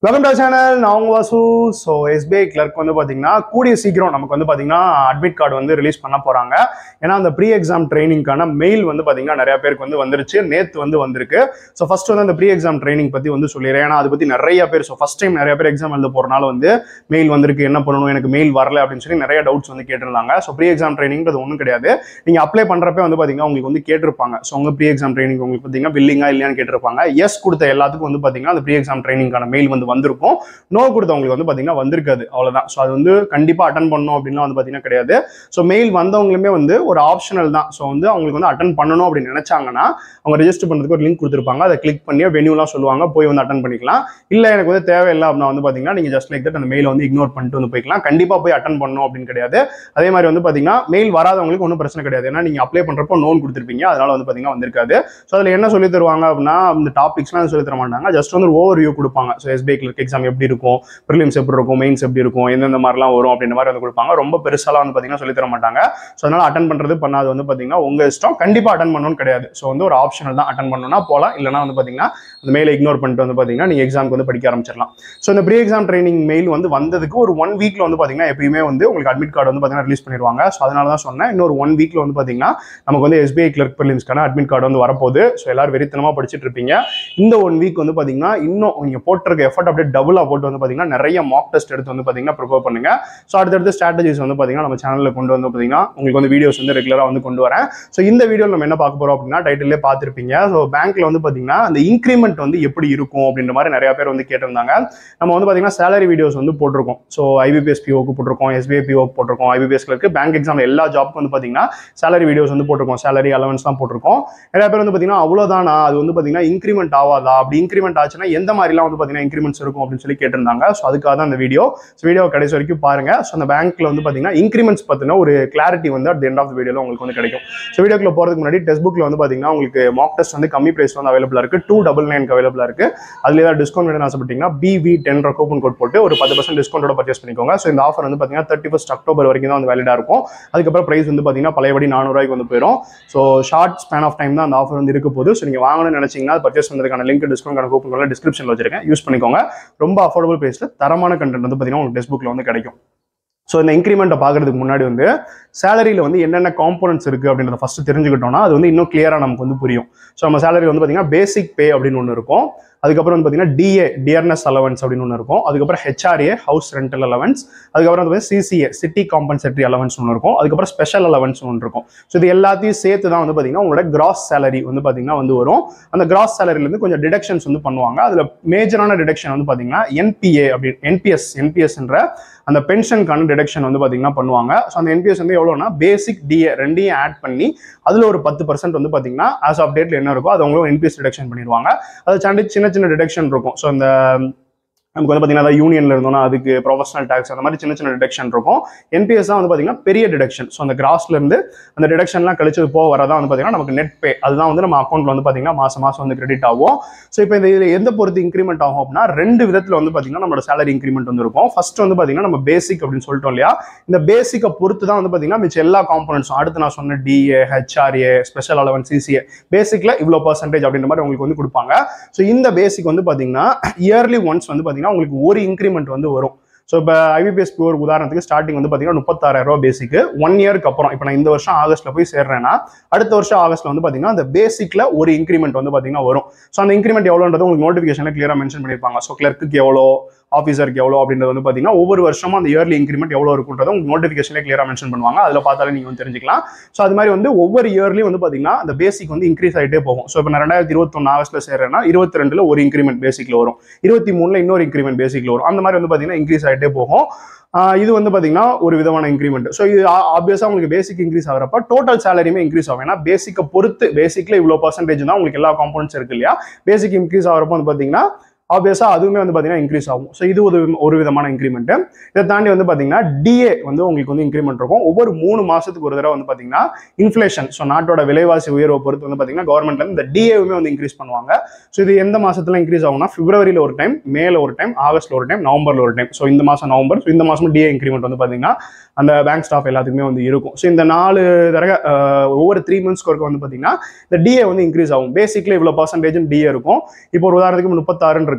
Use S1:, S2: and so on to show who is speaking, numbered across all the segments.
S1: welcome to channel நான் உங்க Vasu so SBI clerk வந்து பார்த்தீங்கன்னா கூடிய சீக்கிரம் நமக்கு வந்து பார்த்தீங்கன்னா அட்மிட் கார்டு வந்து ரிலீஸ் பண்ண போகிறாங்க ஏன்னா அந்த ப்ரீ எக்ஸாம் ட்ரைனிங்க்கான மெயில் வந்து பார்த்தீங்கன்னா நிறைய பேருக்கு வந்து வந்துருச்சு நேற்று வந்து வந்திருக்கு ஸோ ஃபர்ஸ்ட் வந்து அந்த ப்ரீ எக்ஸாம் ட்ரைனிங் பற்றி வந்து சொல்லிடுறேன் ஏன்னா அதை பற்றி நிறைய பேர் ஸோ ஃபஸ்ட் டைம் நிறைய பேர் எக்ஸாம் எழுத போகிறனால வந்து மெயில் வந்திருக்கு என்ன பண்ணணும் எனக்கு மெயில் வரல அப்படின்னு சொல்லி நிறைய டவுட்ஸ் வந்து கேட்டிருந்தாங்க ஸோ ப்ரீ எக்ஸாம் ட்ரைனிங்கிறது ஒன்றும் கிடையாது நீங்கள் அப்ளை பண்ணுறப்ப வந்து பார்த்தீங்கன்னா உங்களுக்கு வந்து கேட்டிருப்பாங்க ஸோ உங்கள் ப்ரீ எக்ஸாம் ட்ரைனிங் உங்களுக்கு பார்த்தீங்கன்னா பில்லிங்கா இல்லையான்னு கேட்டிருப்பாங்க எஸ் கொடுத்த எல்லாத்துக்கும் வந்து பார்த்தீங்கன்னா அந்த ப்ரீ எக்ஸாம் ட்ரைனிங்கான மெயில் வந்து வந்திருக்கும் நோ கொடுத்தவங்களுக்கு வந்து பார்த்தீங்கன்னா வந்திருக்காது அவ்வளோதான் ஸோ அது வந்து கண்டிப்பாக அட்டன் பண்ணணும் அப்படின்லாம் வந்து பார்த்தீங்கன்னா கிடையாது ஸோ மெயில் வந்தவங்களுமே வந்து ஒரு ஆப்ஷனல் தான் ஸோ வந்து அவங்களுக்கு வந்து அட்டன் பண்ணணும் அப்படின்னு நினைச்சாங்கன்னா அவங்க ரெஜிஸ்டர் பண்ணுறதுக்கு ஒரு லிங்க் கொடுத்துருப்பாங்க அதை கிளிக் பண்ணி வென்யூலாம் சொல்லுவாங்க போய் வந்து அட்டன் பண்ணிக்கலாம் இல்லை எனக்கு வந்து தேவையில்லை அப்படின்னா வந்து பார்த்தீங்கன்னா நீங்கள் ஜஸ்ட் லைக் தட் அந்த மெயில் வந்து இக்னோர் பண்ணிட்டு வந்து போய்க்கலாம் கண்டிப்பாக போய் அட்டன் பண்ணணும் அப்படின்னு கிடையாது அதே மாதிரி வந்து பார்த்தீங்கன்னா மெயில் வராதவங்களுக்கு ஒன்றும் பிரச்சனை கிடையாது ஏன்னா நீங்கள் அப்ளை பண்ணுறப்போ நோன் கொடுத்துருப்பீங்க அதனால வந்து பார்த்தீங்கன்னா வந்திருக்காது ஸோ அதில் என்ன சொல்லி தருவாங்க அப்படின்னா இந்த டாபிக்ஸ்லாம் சொல்லி தர மாட்டாங்க ஜஸ்ட் வந்து ஒரு ஓவர் வியூ கொடுப்பாங்க ஸோ எஸ்பிஐ கிளர்க் எக்ஸாம் எப்படி இருக்கும் ப்ரிலிம்ஸ் எப்படி இருக்கும் மெயின்ஸ் எப்படி இருக்கும் எந்தெந்த மாதிரிலாம் வரும் அப்படின்ற மாதிரி வந்து கொடுப்பாங்க ரொம்ப பெருசாலாம் வந்து பார்த்தீங்கன்னா சொல்லி தர மாட்டாங்க ஸோ அதனால அட்டன் பண்ணுறது பண்ணாது வந்து பார்த்தீங்கன்னா உங்கள் இஷ்டம் கண்டிப்பாக அட்டன் பண்ணணும்னு கிடையாது ஸோ வந்து ஒரு ஆப்ஷனல் தான் அட்டன் பண்ணணும்னா போகலாம் இல்லைனா வந்து பார்த்தீங்கன்னா அந்த மெயிலை இக்னோர் பண்ணிட்டு வந்து பார்த்தீங்கன்னா நீங்கள் எக்ஸாமுக்கு வந்து படிக்க ஆரம்பிச்சிடலாம் ஸோ இந்த ப்ரீ எக்ஸாம் ட்ரைனிங் மெயில் வந்து வந்ததுக்கு ஒரு ஒன் வீக்ல வந்து பார்த்தீங்கன்னா எப்பயுமே வந்து உங்களுக்கு அட்மிட் கார்டு வந்து பார்த்தீங்கன்னா ரிலீஸ் பண்ணிடுவாங்க ஸோ அதனால தான் சொன்னேன் இன்னொரு ஒன் வீக்ல வந்து பார்த்தீங்கன்னா நமக்கு வந்து எஸ்பிஐ கிளர்க் ப்ரிலிம்ஸ்க்கான அட்மிட் கார்டு வந்து வரப்போகுது ஸோ எல்லாரும் வெறித்தனமாக படிச்சுட்டு இருப்பீங்க இந்த ஒன் வீக் வந்து பார்த்தீங்கன்னா இன்னும் நீங்கள் போட்டிருக்க எஃபர்ட் அப்படியே டபுளாக போட்டு வந்து பார்த்தீங்கன்னா நிறைய மாக் டெஸ்ட் எடுத்து வந்து பார்த்தீங்கன்னா ப்ரிப்பேர் பண்ணுங்க ஸோ அடுத்தடுத்த ஸ்ட்ராட்டஜிஸ் வந்து பார்த்தீங்கன்னா நம்ம சேனலில் கொண்டு வந்து பார்த்தீங்கன்னா உங்களுக்கு வந்து வீடியோஸ் வந்து ரெகுலராக வந்து கொண்டு வரேன் ஸோ இந்த வீடியோவில் நம்ம என்ன பார்க்க போகிறோம் அப்படின்னா டைட்டிலே பார்த்துருப்பீங்க ஸோ பேங்க்ல வந்து பார்த்தீங்கன்னா அந்த இன்க்ரிமெண்ட் வந்து எப்படி இருக்கும் அப்படின்ற மாதிரி நிறைய பேர் வந்து கேட்டிருந்தாங்க நம்ம வந்து பார்த்தீங்கன்னா சேலரி வீடியோஸ் வந்து போட்டிருக்கோம் ஸோ ஐபிபிஎஸ் பிஓக்கு போட்டிருக்கோம் எஸ்பிஐ பிஓக்கு போட்டிருக்கோம் ஐபிபிஎஸ் கிளர்க்கு பேங்க் எக்ஸாம் எல்லா ஜாப்க்கும் வந்து பார்த்தீங்கன்னா சேலரி வீடியோஸ் வந்து போட்டிருக்கோம் சேலரி அலவன்ஸ்லாம் போட்டிருக்கோம் நிறைய பேர் வந்து பார்த்தீங்கன்னா அவ்வளோதானா அது வந்து பார்த்தீங்கன்னா இன்க்ரிமெண்ட் ஆகாதா அப்படி இன்க்ரிமெண்ட் ஆச்சுன்னா எந்த மாதிரிலாம் வந்து பார்த்தீங்கன்னா இன்க்ரிமெண்ட்ஸ் இருக்கும் அப்படின்னு சொல்லி கேட்டிருந்தாங்க ஸோ அதுக்காக தான் இந்த வீடியோ ஸோ வீடியோ கடைசி வரைக்கும் பாருங்க ஸோ அந்த பேங்க்ல வந்து பார்த்தீங்கன்னா இன்க்ரிமெண்ட்ஸ் பற்றின ஒரு கிளாரிட்டி வந்து அட் எண்ட் ஆஃப் வீடியோவில் உங்களுக்கு வந்து கிடைக்கும் ஸோ வீடியோக்குள்ள போகிறதுக்கு முன்னாடி டெஸ்ட் புக்கில் வந்து பார்த்தீங்கன்னா உங்களுக்கு மாக் டெஸ்ட் வந்து கம்மி ப்ரைஸ் வந்து அவைலபிளாக இருக்குது டூ டபுள் நைனுக்கு அவைலபிளாக இருக்குது அதில் ஏதாவது டிஸ்கவுண்ட் வேணும்னு ஆசைப்பட்டீங்கன்னா பிவி டென் கூப்பன் கோட் போட்டு ஒரு பத்து பர்சன்ட் டிஸ்கவுண்டோட பர்ச்சேஸ் பண்ணிக்கோங்க ஸோ இந்த ஆஃபர் வந்து பார்த்தீங்கன்னா தேர்ட்டி ஃபஸ்ட் அக்டோபர் வரைக்கும் தான் வந்து வேலிடாக இருக்கும் அதுக்கப்புறம் ப்ரைஸ் வந்து பார்த்தீங்கன்னா பழையபடி நானூறுவாய்க்கு வந்து போயிடும் so short span of time தான் அந்த ஆஃபர் வந்து இருக்க போது ஸோ நீங்கள் வாங்கணும்னு நினைச்சீங்கன்னா பர்ச்சேஸ் பண்ணுறதுக்கான லிங்க் டிஸ்கவுண்ட் கூப்பன் கோடில் டிஸ்கிரிப்ஷனில் வச்சிருக்கேன் யூஸ் பண்ணிக்கோங்க ரொம்ப அஃபோர்டபுள் ப்ரைஸில் தரமான கண்டென்ட் வந்து பார்த்தீங்கன்னா உங்களுக்கு டெஸ்ட் புக்கில் வந்து கிடைக்கும் ஸோ இந்த இன்க்ரிமெண்ட்டை பார்க்கறதுக்கு முன்னாடி வந்து சேலரியில் வந்து என்னென்ன காம்போனன்ட்ஸ் இருக்குது அப்படின்றத ஃபஸ்ட்டு தெரிஞ்சுக்கிட்டோம்னா அது வந்து இன்னும் கிளியராக நமக்கு வந்து புரியும் ஸோ நம்ம சேலரி வந்து பார்த்தீங்கன்னா பேசிக் பே அப்படின்னு ஒன்று இருக்கும் அதுக்கப்புறம் வந்து பார்த்தீங்கன்னா டிஏ டியர்னஸ் அலவன்ஸ் அப்படின்னு ஒன்று இருக்கும் அதுக்கப்புறம் ஹெச்ஆர்ஏ ஹவுஸ் ரெண்டல் அலவன்ஸ் அதுக்கப்புறம் வந்து சிசிஏ சிட்டி காம்பன்சேட்டரி அலவன்ஸ் ஒன்று இருக்கும் அதுக்கப்புறம் ஸ்பெஷல் அலவன்ஸ் ஒன்று இருக்கும் ஸோ இது எல்லாத்தையும் சேர்த்து தான் வந்து பார்த்தீங்கன்னா உங்களோட கிராஸ் சேலரி வந்து பார்த்தீங்கன்னா வந்து வரும் அந்த கிராஸ் சேலரிலேருந்து கொஞ்சம் டிடக்ஷன்ஸ் வந்து பண்ணுவாங்க அதில் மேஜரான டிடக்ஷன் வந்து பார்த்தீங்கன்னா என்பிஏ அப்படி என்பிஎஸ் என்பிஎஸ்ன்ற அந்த பென்ஷனுக்கான டிடக்ஷன் வந்து பார்த்தீங்கன்னா பண்ணுவாங்க ஸோ அந்த என்பிஎஸ் வந்து எவ்வளோனா பேசிக் டிஏ ரெண்டையும் ஆட் பண்ணி அதில் ஒரு பத்து பர்சன்ட் வந்து பார்த்தீங்கன்னா ஆஸ் ஆஃப் டேட்ல என்ன இருக்கோ அது அவங்களும் என்பிஎஸ் டிடக்ஷன் பண்ணிடுவாங்க அதை தாண்டி சின்ன சின்ன டிடக்ஷன் இருக்கும் ஸோ அந்த நமக்கு வந்து பார்த்தீங்கன்னா யூனியன்ல இருந்தோம்னா அதுக்கு ப்ரொஃபஷனல் டேக்ஸ் அந்த மாதிரி சின்ன சின்ன டிடக்ஷன் இருக்கும் என்பிஎஸ் தான் வந்து பார்த்தீங்கன்னா பெரிய டிடக்ஷன் ஸோ அந்த கிராஸ்ல இருந்து அந்த டிடக்ஷன்லாம் கழிச்சது போக வரதான் வந்து பார்த்தீங்கன்னா நமக்கு நெட் பே அதுதான் வந்து நம்ம அக்கௌண்ட்ல வந்து பார்த்தீங்கன்னா மாசம் மாசம் வந்து கிரெடிட் ஆகும் ஸோ இப்போ இந்த இதில் எந்த பொறுத்து இன்க்ரிமெண்ட் ஆகும் அப்படின்னா ரெண்டு விதத்தில் வந்து பார்த்தீங்கன்னா நம்மளோட சேலரி இன்க்ரிமெண்ட் வந்து இருக்கும் ஃபர்ஸ்ட் வந்து பார்த்தீங்கன்னா நம்ம பேசிக் அப்படின்னு சொல்லிட்டோம் இல்லையா இந்த பேசிக்கை பொறுத்து தான் வந்து பார்த்தீங்கன்னா மிச்ச எல்லா காம்பனன்ஸும் அடுத்து நான் சொன்ன DA HRA special allowance CCA பேசிக்ல இவ்வளோ பர்சன்டேஜ் அப்படின்ற மாதிரி உங்களுக்கு வந்து கொடுப்பாங்க ஸோ இந்த பேசிக் வந்து பார்த்தீங்கன்னா இயர்லி ஒன்ஸ் வந்து பார்த்தீங்கன்னா உங்களுக்கு ஒரு இன்க்ரிமெண்ட் வந்து வரும் ஸோ இப்போ ஐபிபிஎஸ் ஒரு உதாரணத்துக்கு ஸ்டார்டிங் வந்து பார்த்தீங்கன்னா முப்பத்தாயிரம் ரூபா பேசிக்கு ஒன் இயருக்கு அப்புறம் இப்போ நான் இந்த வருஷம் ஆகஸ்ட்ல போய் சேர்றேன்னா அடுத்த வருஷம் ஆகஸ்ட்ல வந்து பார்த்தீங்கன்னா அந்த பேசிக்ல ஒரு இன்க்ரிமெண்ட் வந்து பார்த்தீங்கன்னா வரும் ஸோ அந்த இன்க்ரிமெண்ட் எவ்வளோன்றது உங்களுக்கு நோட்டிஃபிகேஷனில் கிளியராக மென்ஷன் பண்ணியிருப்பாங்க ஸோ கிளர்க்கு எவ்வளோ ஆஃபீஸருக்கு எவ்வளோ அப்படின்றது வந்து பார்த்தீங்கன்னா ஒவ்வொரு வருஷமும் அந்த இயர்லி இன்க்ரிமெண்ட் எவ்வளோ இருக்குன்றதை உங்களுக்கு நோட்டிஃபிகேஷனில் கிளியராக மென்ஷன் பண்ணுவாங்க அதில் பார்த்தாலே நீங்கள் வந்து தெரிஞ்சுக்கலாம் ஸோ அது மாதிரி வந்து ஒவ்வொரு இயர்லையும் வந்து பார்த்தீங்கன்னா அந்த பேசிக் வந்து இன்க்ரீஸ் ஆகிட்டே போகும் ஸோ இப்போ நான் ரெண்டாயிரத்தி இருபத்தொன்னு ஆகஸ்ட்ல சேர்றேன்னா இருபத்தி ரெண்டுல ஒரு இன்க்ரிமெண்ட் பேசிக்ல வரும் இருபத்தி மூணுல இன்னொரு இன்க்ரிமெண்ட் பேசிக்ல வரும் அந்த மாதிரி வந்து பார்த்தீங்கன்னா இன்க்ரீஸ் ஆகிட்டே போகும் ஆஹ் இது வந்து பார்த்தீங்கன்னா ஒரு விதமான இன்க்ரிமெண்ட் ஸோ இது ஆப்வியஸாக உங்களுக்கு பேசிக் இன்க்ரீஸ் ஆகிறப்ப டோட்டல் சேலரியுமே இன்க்ரீஸ் ஆகும் ஏன்னா பேசிக்கை பொறுத்து பேசிக்ல இவ்வளோ பர்சன்டேஜ் தான் உங்களுக்கு எல்லா காம்பனன்ட்ஸ் இருக்கு இல்லையா பேசிக் இன்க்ரீஸ் ஆகிறப்ப வந்து பார்த்தீங்கன்னா ஆப்வியஸாக அதுவுமே வந்து பார்த்தீங்கன்னா இன்க்ரீஸ் ஆகும் ஸோ இது ஒரு ஒரு விதமான இன்க்ரிமெண்ட் இதை தாண்டி வந்து பார்த்தீங்கன்னா டிஏ வந்து உங்களுக்கு வந்து இன்க்ரிமெண்ட் இருக்கும் ஒவ்வொரு மூணு மாசத்துக்கு ஒரு தடவை வந்து பார்த்தீங்கன்னா இன்ஃப்ளேஷன் ஸோ நாட்டோட விலைவாசி உயர்வை பொறுத்து வந்து பார்த்தீங்கன்னா கவர்மெண்ட்ல இருந்து இந்த டிஏவுமே வந்து இன்க்ரீஸ் பண்ணுவாங்க ஸோ இது எந்த மாசத்துல இன்க்ரீஸ் ஆகும்னா பிப்ரவரியில் ஒரு டைம் மேல ஒரு டைம் ஆகஸ்ட்ல ஒரு டைம் நவம்பர்ல ஒரு டைம் ஸோ இந்த மாசம் நவம்பர் ஸோ இந்த மாசமும் டிஏ இன்க்ரிமெண்ட் வந்து பார்த்தீங்கன்னா அந்த பேங்க் ஸ்டாஃப் எல்லாத்துக்குமே வந்து இருக்கும் ஸோ இந்த நாலு தடவை அஹ், ஒவ்வொரு த்ரீ மந்த்ஸ்க்கு ஒருக்க வந்து பார்த்தீங்கன்னா இந்த டிஏ வந்து இன்க்ரீஸ் ஆகும் பேசிக்ல இவ்வளோ பர்சன்டேஜ் டிஏ இருக்கும் இப்போ ஒரு உதாரணத்துக்கு முப்பத்தாறுன்னு இருக்கு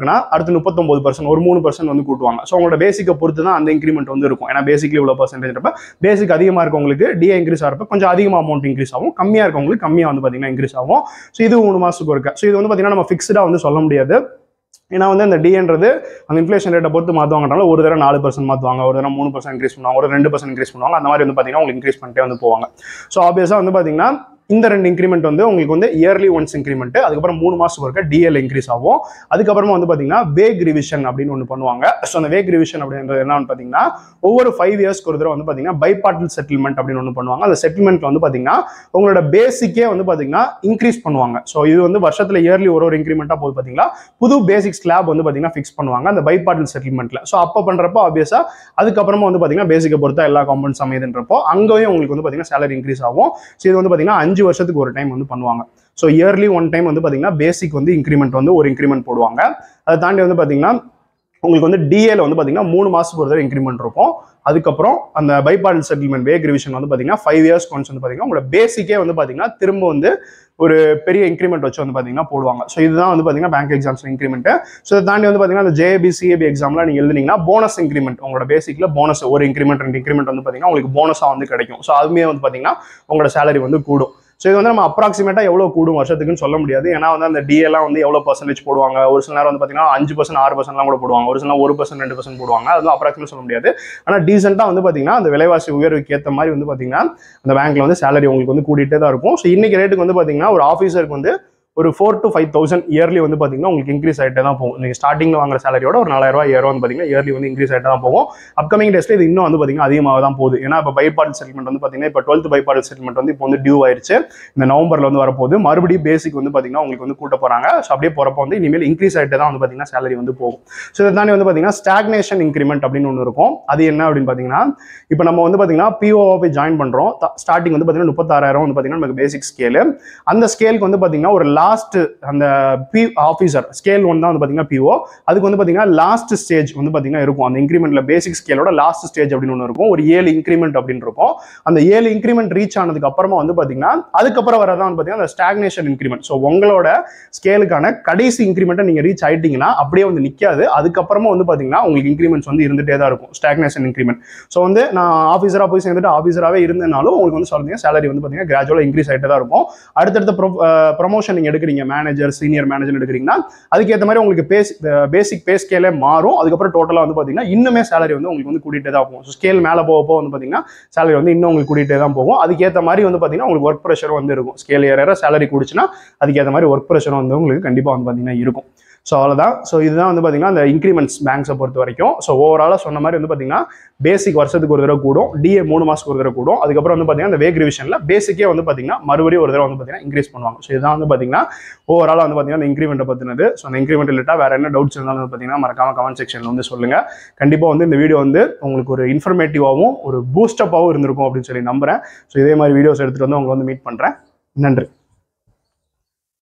S1: இருக்குன்னா அடுத்து முப்பத்தொம்பது பர்சன்ட் ஒரு மூணு பர்சன்ட் வந்து கூட்டுவாங்க ஸோ உங்களோட பேசிக்கை பொறுத்து தான் அந்த இன்க்ரிமெண்ட் வந்து இருக்கும் ஏன்னா பேசிக்லி இவ்வளோ பர்சன்டேஜ் இருப்ப பேசிக் அதிகமாக இருக்கவங்களுக்கு டிஏ இன்க்ரீஸ் ஆகிறப்ப கொஞ்சம் அதிகமாக அமௌண்ட் இன்க்ரீஸ் ஆகும் கம்மியாக இருக்கவங்களுக்கு கம்மியாக வந்து பார்த்தீங்கன்னா இன்க்ரீஸ் ஆகும் ஸோ இது மூணு மாதத்துக்கு ஒருக்க ஸோ இது வந்து பார்த்தீங்கன்னா நம்ம ஃபிக்ஸ்டாக வந்து சொல்ல முடியாது ஏன்னா வந்து அந்த டிஎன்றது அந்த இன்ஃப்ளேஷன் ரேட்டை பொறுத்து மாற்றுவாங்கனால ஒரு தடவை நாலு பர்சன்ட் மாற்றுவாங்க ஒரு தடவை மூணு பர்சன்ட் இன்க்ரீஸ் பண்ணுவாங்க ஒரு ரெண்டு பர்சன்ட் இன்க்ரீஸ் பண்ணுவாங்க அந்த மாதிரி வந்து பார்த்தீங்கன்னா உங்களுக்கு இன்க்ரீஸ் பண்ணிட்டே வந்து போவாங்க ஸோ ஆப்வியஸாக வந்து பார்த்தீங்கன்னா இந்த ரெண்டு இன்க்ரிமெண்ட் வந்து உங்களுக்கு வந்து இயர்லி ஒன்ஸ் இன்க்ரிமெண்ட் அதுக்கப்புறம் மூணு மாதத்துக்கு ஒருக்க டிஎல் இன்க்ரீஸ் ஆகும் அதுக்கப்புறமா வந்து பார்த்தீங்கன்னா வேக் ரிவிஷன் அப்படின்னு ஒன்று பண்ணுவாங்க ஸோ அந்த வேக் ரிவிஷன் அப்படின்றது என்னன்னு பார்த்தீங்கன்னா ஒவ்வொரு ஃபைவ் இயர்ஸ்க்கு ஒரு தடவை வந்து பார்த்தீங்கன்னா பைபார்ட்டல் செட்டில்மெண்ட் அப்படின்னு ஒன்று பண்ணுவாங்க அந்த செட்டில்மெண்ட்ல வந்து பார்த்தீங்கன்னா உங்களோட பேசிக்கே வந்து பார்த்தீங்கன்னா இன்க்ரீஸ் பண்ணுவாங்க ஸோ இது வந்து வருஷத்தில் இயர்லி ஒரு ஒரு இன்க்ரிமெண்ட்டாக போது பார்த்தீங்களா புது பேசிக் ஸ்லாப் வந்து பார்த்தீங்கன்னா ஃபிக்ஸ் பண்ணுவாங்க அந்த பைபார்ட்டல் செட்டில்மெண்ட்ல ஸோ அப்போ பண்ணுறப்போ ஆப்வியஸாக அதுக்கப்புறமா வந்து பார்த்தீங்கன்னா பேசிக்கை பொறுத்தா எல்லா காம்பவுண்ட்ஸ் அமையுதுன்றப்போ அங்கேயும் உங்களுக்கு வந்து பார்த்தீங்கன்னா சேலரி இன்க்ரீஸ் ஆகும் ஸோ இது வந்து பார்த்தீங்கன்னா அஞ்சு வருஷத்துக்கு ஒரு டைம் வந்து பண்ணுவாங்க ஸோ இயர்லி ஒன் டைம் வந்து பார்த்தீங்கன்னா பேசிக் வந்து இன்க்ரிமெண்ட் வந்து ஒரு இன்க்ரிமெண்ட் போடுவாங்க அதை தாண்டி வந்து பார்த்தீங்கன்னா உங்களுக்கு வந்து டிஏல வந்து பார்த்தீங்கன்னா மூணு மாதத்துக்கு ஒரு தடவை இன்க்ரிமெண்ட் இருக்கும் அதுக்கப்புறம் அந்த பைபார்டல் செட்டில்மெண்ட் வேக் ரிவிஷன் வந்து பார்த்தீங்கன்னா ஃபைவ் இயர்ஸ் ஒன்ஸ் வந்து பார்த்தீங்கன்னா உங்களோட பேசிக்கே வந்து பார்த்தீங்கன்னா திரும்ப வந்து ஒரு பெரிய இன்க்ரிமெண்ட் வச்சு வந்து பார்த்தீங்கன்னா போடுவாங்க ஸோ இதுதான் வந்து பார்த்தீங்கன்னா பேங்க் எக்ஸாம்ஸ் இன்க்ரிமெண்ட் ஸோ இதை தாண்டி வந்து பார்த்தீங்கன்னா அந்த ஜேபி சிஏபி எக்ஸாம்லாம் நீங்கள் எழுதுனீங்கன்னா போனஸ் இன்க்ரிமெண்ட் உங்களோட பேசிக்ல போனஸ் ஒரு இன்க்ரிமெண்ட் ரெண்டு இன்க்ரிமெண்ட் வந்து பார்த்தீங்கன்னா உங்களுக்கு போனஸாக வந்து கிடைக்கும் ஸோ அதுவுமே வந்து பார்த்தீங்கன்னா உங்களோட சேலரி வந்து கூடும் ஸோ இது வந்து நம்ம அப்ராக்சிமேட்டாக எவ்வளோ கூடும் வருஷத்துக்குன்னு சொல்ல முடியாது ஏன்னா வந்து அந்த டிஏலாம் வந்து எவ்வளோ பர்சன்டேஜ் போடுவாங்க ஒரு சில நேரம் வந்து பார்த்தீங்கன்னா அஞ்சு பர்சன்ட் ஆறு பர்சன்ட்லாம் கூட போடுவாங்க ஒரு சில நேரம் ஒரு பர்சன்ட் ரெண்டு பர்சன்ட் போடுவாங்க அது வந்து அப்ராக்சிமேட் சொல்ல முடியாது ஆனால் டீசெண்டாக வந்து பார்த்தீங்கன்னா அந்த விலைவாசி உயர்வுக்கு ஏற்ற மாதிரி வந்து பார்த்தீங்கன்னா அந்த பேங்க்ல வந்து சேலரி உங்களுக்கு வந்து கூட்டிகிட்டே தான் இருக்கும் ஸோ இன்னைக்கு ரேட்டுக்கு வந்து பார்த்தீங்கன்னா ஒரு ஆஃபீஸருக்கு வந்து ஒரு four to five thousand yearly வந்து பார்த்தீங்கன்னா உங்களுக்கு இன்க்ரீஸ் ஆகிட்டே தான் போகும் நீங்கள் ஸ்டார்டிங்கில் வாங்குற சேலரியோட ஒரு நாலாயிரம் ரூபாய் ஏழு வந்து பார்த்தீங்கன்னா இயர்லி வந்து இன்க்ரீஸ் ஆகிட்டே தான் போகும் அப்கமிங் டேஸ்ல இது இன்னும் வந்து பார்த்தீங்கன்னா அதிகமாக தான் போகுது ஏன்னா இப்போ பைபார்ட் செட்டில்மெண்ட் வந்து பார்த்தீங்கன்னா இப்போ டுவெல்த் பைபார்ட் செட்டில்மெண்ட் வந்து இப்போ வந்து டியூ ஆயிருச்சு இந்த நவம்பர்ல வந்து வரப்போகுது மறுபடியும் பேசிக் வந்து பார்த்தீங்கன்னா உங்களுக்கு வந்து கூட்ட போறாங்க ஸோ அப்படியே போறப்போ வந்து இனிமேல் இன்க்ரீஸ் ஆகிட்டே தான் வந்து பார்த்தீங்கன்னா சேலரி வந்து போகும் ஸோ இதை தாண்டி வந்து பார்த்தீங்கன்னா ஸ்டாக்னேஷன் இன்க்ரிமெண்ட் அப்படின்னு ஒன்று இருக்கும் அது என்ன அப்படின்னு பார்த்தீங்கன்னா இப்போ நம்ம வந்து பார்த்தீங்கன்னா பிஓவை போய் ஜாயின் பண்ணுறோம் ஸ்டார்டிங் வந்து பார்த்தீங்கன்னா முப்பத்தாறாயிரம் வந்து பார்த்தீங்கன்னா நமக்கு பேசிக் ஸ்கேலு அந்த ஸ்கேலுக்கு வந்து பார்த்தீங்கன்னா ஒரு லாஸ்ட் அந்த பி ஆஃபீஸர் ஸ்கேல் ஒன் தான் வந்து பார்த்தீங்கன்னா பிஓ அதுக்கு வந்து பார்த்தீங்கன்னா லாஸ்ட் ஸ்டேஜ் வந்து பார்த்தீங்கன்னா இருக்கும் அந்த இன்க்ரிமெண்ட்ல பேசிக் ஸ்கேலோட லாஸ்ட் ஸ்டேஜ் அப்படின்னு ஒன்று இருக்கும் ஒரு ஏழு இன்க்ரிமெண்ட் அப்படின்னு இருக்கும் அந்த ஏழு இன்க்ரிமெண்ட் ரீச் ஆனதுக்கு அப்புறமா வந்து பார்த்தீங்கன்னா அதுக்கப்புறம் வரதான் வந்து பார்த்தீங்கன்னா அந்த ஸ்டாக்னேஷன் இன்க்ரிமெண்ட் ஸோ உங்களோட ஸ்கேலுக்கான கடைசி இன்க்ரிமெண்ட்டை நீங்கள் ரீச் ஆயிட்டீங்கன்னா அப்படியே வந்து நிற்காது அதுக்கப்புறமா வந்து பார்த்தீங்கன்னா உங்களுக்கு இன்க்ரிமெண்ட்ஸ் வந்து இருந்துட்டே தான் இருக்கும் ஸ்டாக்னேஷன் இன்க்ரிமெண்ட் ஸோ வந்து நான் ஆஃபீஸராக போய் சேர்ந்துட்டு ஆஃபீஸராகவே இருந்தனாலும் உங்களுக்கு வந்து சொல்றீங்க சேலரி வந்து பார்த்தீங்கன்னா கிராஜுவலாக இன்க்ரீஸ் ஆகிட்டே தான் இருக்கும் அடுத்தடுத்த ப்ரொமோஷன் நீங்கள் எடுக்கிறீங்க மேனேஜர் சீனியர் மேனேஜர் எடுக்கிறீங்கன்னா அதுக்கேற்ற மாதிரி உங்களுக்கு பேஸ் பேசிக் பே ஸ்கேலே மாறும் அதுக்கப்புறம் டோட்டலாக வந்து பார்த்தீங்கன்னா இன்னுமே சேலரி வந்து உங்களுக்கு வந்து கூட்டிகிட்டே தான் போகும் ஸோ ஸ்கேல் மேலே போக போக வந்து பார்த்தீங்கன்னா சேலரி வந்து இன்னும் உங்களுக்கு கூட்டிகிட்டே தான் போகும் அதுக்கேற்ற மாதிரி வந்து பார்த்தீங்கன்னா உங்களுக்கு ஒர்க் ப்ரெஷரும் வந்து இருக்கும் ஸ்கேல் ஏற சேலரி கூடிச்சுன்னா அதுக்கேற்ற மாதிரி ஒர்க் ப்ரெஷரும் வந்து உங்களுக்கு கண்டிப்பாக வந்து பார்த்தீங்கன்னா இருக்கும் ஸோ அவ்வளோதான் ஸோ இதுதான் வந்து பார்த்தீங்கன்னா அந்த இன்க்ரிமெண்ட்ஸ் பேங்க்ஸை பொறுத்த வரைக்கும் ஸோ ஓவராலாக சொன்ன மாதிரி வந்து பார்த்தீங்கன்னா பேசிக் வருஷத்துக்கு ஒரு தடவை கூடும் டிஏ மூணு மாதத்துக்கு ஒரு தடவை கூடும் அதுக்கப்புறம் வந்து பார்த்தீங்கன்னா அந்த வேக் ரிவிஷனில் பேசிக்கே வந்து பார்த்தீங்கன்னா மறுபடியும் ஒரு தடவை வந்து பார்த்தீங்கன்னா இன்க்ரீஸ் பண்ணுவாங்க ஸோ இதுதான் வந்து பார்த்தீங்கன்னா ஓவராலாக வந்து பார்த்தீங்கன்னா அந்த இன்க்ரிமெண்ட்டை பற்றினது ஸோ அந்த இன்க்ரிமெண்ட் ரிலேட்டாக வேறு என்ன டவுட்ஸ் இருந்தாலும் வந்து பார்த்தீங்கன்னா மறக்காம கமெண்ட் செக்ஷனில் வந்து சொல்லுங்கள் கண்டிப்பாக வந்து இந்த வீடியோ வந்து உங்களுக்கு ஒரு இன்ஃபர்மேட்டிவாகவும் ஒரு பூஸ்டப்பாகவும் இருந்திருக்கும் அப்படின்னு சொல்லி நம்புறேன் ஸோ இதே மாதிரி வீடியோஸ் எடுத்துகிட்டு வந்து உங்களை வந்து மீட் பண்ணுறேன் நன்றி